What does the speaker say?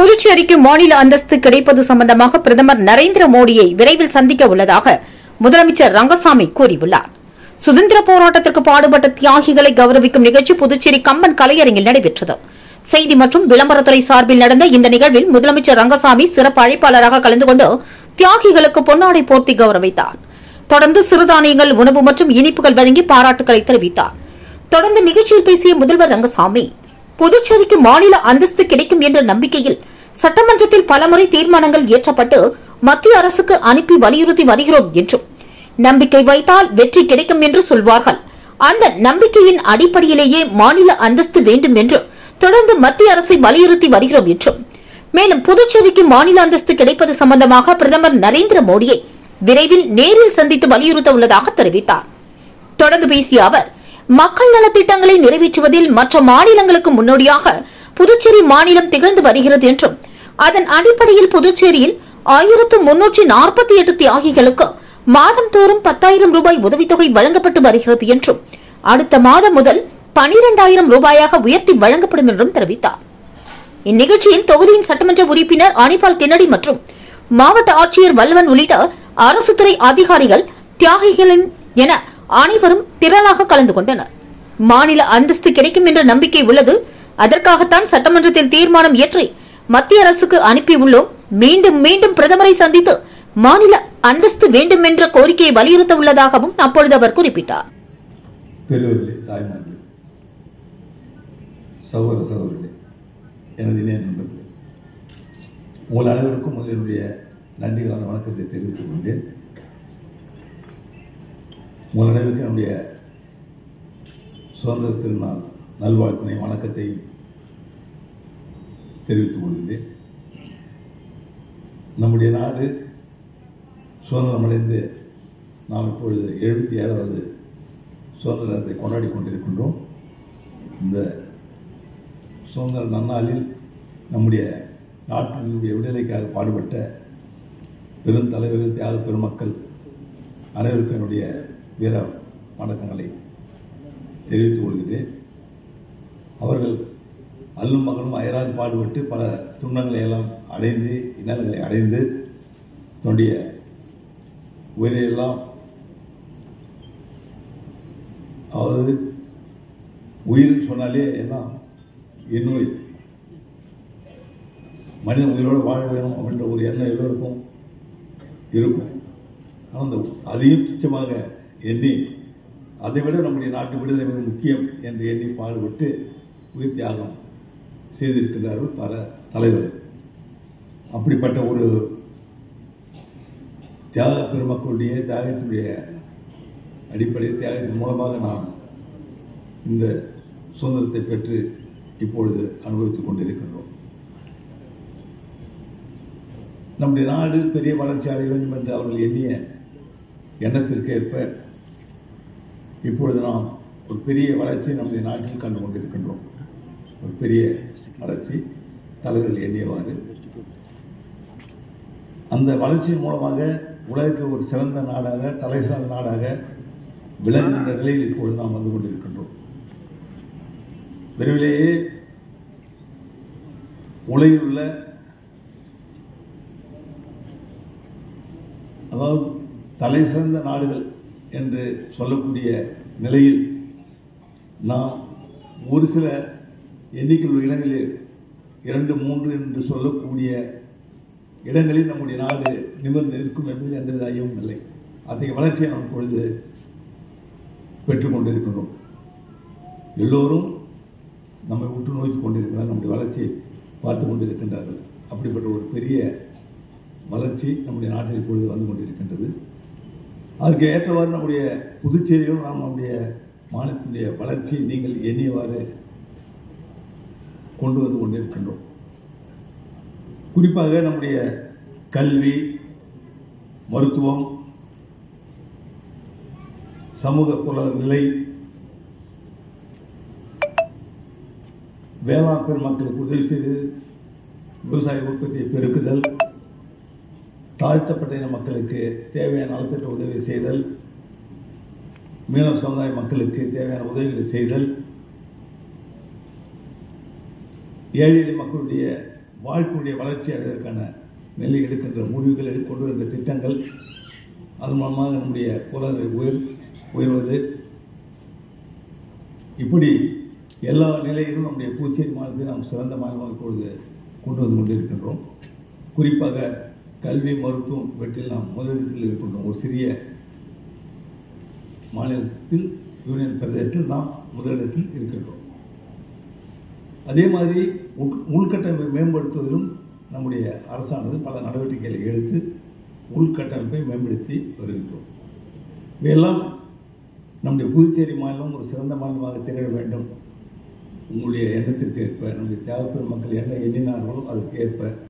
புதுச்சேரிக்கு மாநில அந்தஸ்து கிடைப்பது சம்பந்தமாக பிரதமர் நரேந்திர மோடியை விரைவில் சந்திக்க உள்ளதாக முதலமைச்சர் ரங்கசாமி கூறியுள்ளார் சுதந்திர போராட்டத்திற்கு பாடுபட்ட தியாகிகளை கௌரவிக்கும் நிகழ்ச்சி புதுச்சேரி கம்பன் கலையரங்கில் நடைபெற்றது செய்தி மற்றும் விளம்பரத்துறை சார்பில் நடந்த இந்த நிகழ்வில் முதலமைச்சர் ரங்கசாமி சிறப்பு அழைப்பாளராக கலந்து கொண்டு தியாகிகளுக்கு பொன்னாடை போர்த்தி கௌரவித்தார் தொடர்ந்து சிறுதானியங்கள் உணவு மற்றும் இனிப்புகள் வழங்கி பாராட்டுகளை தெரிவித்தார் தொடர்ந்து நிகழ்ச்சியில் பேசிய முதல்வர் ரங்கசாமி புதுச்சேரிக்கு மாநில அந்தஸ்து கிடைக்கும் என்ற நம்பிக்கையில் சட்டமன்றத்தில் பலமுறை தீர்மானங்கள் இயற்றப்பட்டு மத்திய அரசுக்கு அனுப்பி வலியுறுத்தி வருகிறோம் என்றும் நம்பிக்கை வைத்தால் வெற்றி கிடைக்கும் என்று சொல்வார்கள் அந்த நம்பிக்கையின் அடிப்படையிலேயே மாநில அந்தஸ்து வேண்டும் என்று தொடர்ந்து மத்திய அரசை வலியுறுத்தி வருகிறோம் என்றும் மேலும் புதுச்சேரிக்கு மாநில அந்தஸ்து கிடைப்பது சம்பந்தமாக பிரதமர் நரேந்திர மோடியை விரைவில் நேரில் சந்தித்து வலியுறுத்த உள்ளதாக தெரிவித்தார் தொடர்ந்து பேசிய அவர் மக்கள் நலத்திட்டங்களை நிறைவேற்றுவதில் மற்ற மாநிலங்களுக்கு முன்னோடியாக புதுச்சேரி மாநிலம் திகழ்ந்து வருகிறது என்றும் அதன் அடிப்படையில் புதுச்சேரியில் ஆயிரத்து முன்னூற்றி நாற்பத்தி எட்டு தியாகிகளுக்கு மாதந்தோறும் பத்தாயிரம் ரூபாய் உதவித்தொகை வழங்கப்பட்டு வருகிறது என்றும் அடுத்த மாதம் முதல் பனிரெண்டாயிரம் ரூபாயாக உயர்த்தி வழங்கப்படும் என்றும் தெரிவித்தார் இந்நிகழ்ச்சியில் தொகுதியின் சட்டமன்ற உறுப்பினர் அனிபால் கென்னடி மற்றும் மாவட்ட ஆட்சியர் வல்வன் உள்ளிட்ட அரசு துறை அதிகாரிகள் தியாகிகளின் என அனைவரும் திரளாக கலந்து கொண்டனர் மாநில அந்தஸ்து கிடைக்கும் என்ற நம்பிக்கை உள்ளது அதற்காகத்தான் சட்டமன்றத்தில் தீர்மானம் இயற்றி மத்திய அரசுக்கு அனுப்பியுள்ளோம் மீண்டும் மீண்டும் பிரதமரை சந்தித்து மாநில அந்தஸ்து வேண்டும் என்ற கோரிக்கையை வலியுறுத்த உள்ளதாகவும் அப்பொழுது அவர் குறிப்பிட்டார் பெரியவர்களே தாய்மார்களே சகோதர சகோதரர்களே எனது இணைய நண்பர்களே உங்கள் அனைவருக்கும் முதலினுடைய நன்றிகளான வணக்கத்தை தெரிவித்துக் கொண்டேன் உங்கள் அனைவருக்கும் என்னுடைய சுதந்திர திருநாள் நல்வாழ்த்தினை வணக்கத்தை தெரிவித்துக் கொள்கிறேன் நம்முடைய நாடு சுதந்திரமடைந்து நாம் இப்பொழுது எழுபத்தி ஏழாவது சுதந்திரத்தை கொண்டாடி கொண்டிருக்கின்றோம் இந்த சுதந்திர நன்னாளில் நம்முடைய நாட்டினுடைய விடுதலைக்காக பாடுபட்ட பெரும் தலைவர்கள் தியாக பெருமக்கள் அனைவருக்கும் என்னுடைய வீர வணக்கங்களை தெரிவித்துக் கொள்கிறேன் அவர்கள் அல்லும் மகனும் அயராது பாடுபட்டு பல துன்பங்களை எல்லாம் அடைந்து இன்னல்களை அடைந்து தன்னுடைய உயிரையெல்லாம் அதாவது உயிர் சொன்னாலே என்ன இன்னுயிர் மனிதன் உயிரோடு வாழ வேணும் அப்படின்ற ஒரு எண்ணம் எல்லோருக்கும் இருக்கும் ஆனால் அந்த அதையும் துச்சமாக எண்ணி அதை விட நம்முடைய நாட்டு விடுதலை மிக முக்கியம் என்று எண்ணி பாடுபட்டு உயிர் தியாகம் செய்திருக்கிறார்கள் பல தலைவர்கள் அப்படிப்பட்ட ஒரு தியாக பெருமக்களுடைய தியாகத்தினுடைய அடிப்படையில் தியாகத்தின் மூலமாக நாம் இந்த சுதந்திரத்தை பெற்று இப்பொழுது அனுபவித்துக் கொண்டிருக்கின்றோம் நம்முடைய நாடு பெரிய வளர்ச்சி அடைய வேண்டும் என்று அவர்கள் எண்ணிய எண்ணத்திற்கு ஏற்ப இப்பொழுது நாம் ஒரு பெரிய வளர்ச்சியை நம்முடைய நாட்டில் கண்டு கொண்டிருக்கின்றோம் ஒரு பெரிய வளர்ச்சி தலைவர்கள் எண்ணியவாறு அந்த வளர்ச்சியின் மூலமாக உலகத்தில் ஒரு சிறந்த நாடாக தலை சிறந்த நாடாக விளங்குகின்ற நிலையில் இப்பொழுது நாம் வந்து கொண்டிருக்கின்றோம் விரைவிலேயே உலகில் உள்ள அதாவது தலை சிறந்த நாடுகள் என்று சொல்லக்கூடிய நிலையில் நாம் ஒரு சில எண்ணிக்கையுள்ள இடங்களில் இரண்டு மூன்று என்று சொல்லக்கூடிய இடங்களில் நம்முடைய நாடு நிமிர்ந்து நிற்கும் என்பது எந்தவித ஐயமும் இல்லை அத்தகைய வளர்ச்சியை நாம் இப்பொழுது பெற்றுக் கொண்டிருக்கின்றோம் எல்லோரும் நம்மை உற்று நோக்கி கொண்டிருக்கிறார் நம்முடைய வளர்ச்சியை பார்த்து கொண்டிருக்கின்றார்கள் அப்படிப்பட்ட ஒரு பெரிய வளர்ச்சி நம்முடைய நாட்டில் இப்பொழுது வந்து கொண்டிருக்கின்றது அதற்கு ஏற்றவாறு நம்முடைய புதுச்சேரியிலும் நாம் நம்முடைய மாநிலத்தினுடைய வளர்ச்சி நீங்கள் எண்ணியவாறு கொண்டு வந்து கொண்டிருக்கின்றோம் குறிப்பாக நம்முடைய கல்வி மருத்துவம் சமூக பொருளாதார நிலை வேளாண் பெருமக்களுக்கு உதவி செய்து விவசாய உற்பத்தியை பெருக்குதல் தாழ்த்தப்பட்ட இன மக்களுக்கு தேவையான நலத்திட்ட உதவி செய்தல் மீனவ சமுதாய மக்களுக்கு தேவையான உதவிகளை செய்தல் ஏழை எளிய மக்களுடைய வாழ்க்கையுடைய வளர்ச்சி அடைவதற்கான நிலை எடுக்கின்ற முடிவுகள் எடுத்து கொண்டு வருகின்ற திட்டங்கள் அது மூலமாக நம்முடைய பொருளாதார உயர் உயர்வது இப்படி எல்லா நிலையிலும் நம்முடைய புதுச்சேரி மாநிலத்தை நாம் சிறந்த மாநிலமாக இப்பொழுது கொண்டு வந்து கொண்டிருக்கின்றோம் குறிப்பாக கல்வி மருத்துவம் இவற்றில் நாம் முதலிடத்தில் இருக்கின்றோம் ஒரு சிறிய மாநிலத்தில் யூனியன் பிரதேசத்தில் நாம் முதலிடத்தில் இருக்கின்றோம் அதே மாதிரி உள் உள்கட்டமைப்பை மேம்படுத்துவதிலும் நம்முடைய அரசானது பல நடவடிக்கைகளை எடுத்து உள்கட்டமைப்பை மேம்படுத்தி வருகின்றோம் இவையெல்லாம் நம்முடைய புதுச்சேரி மாநிலம் ஒரு சிறந்த மாநிலமாக திகழ வேண்டும் உங்களுடைய எண்ணத்திற்கு ஏற்ப நம்முடைய தியாகப்பெரும் மக்கள் என்ன எண்ணினார்களோ அதற்கு ஏற்ப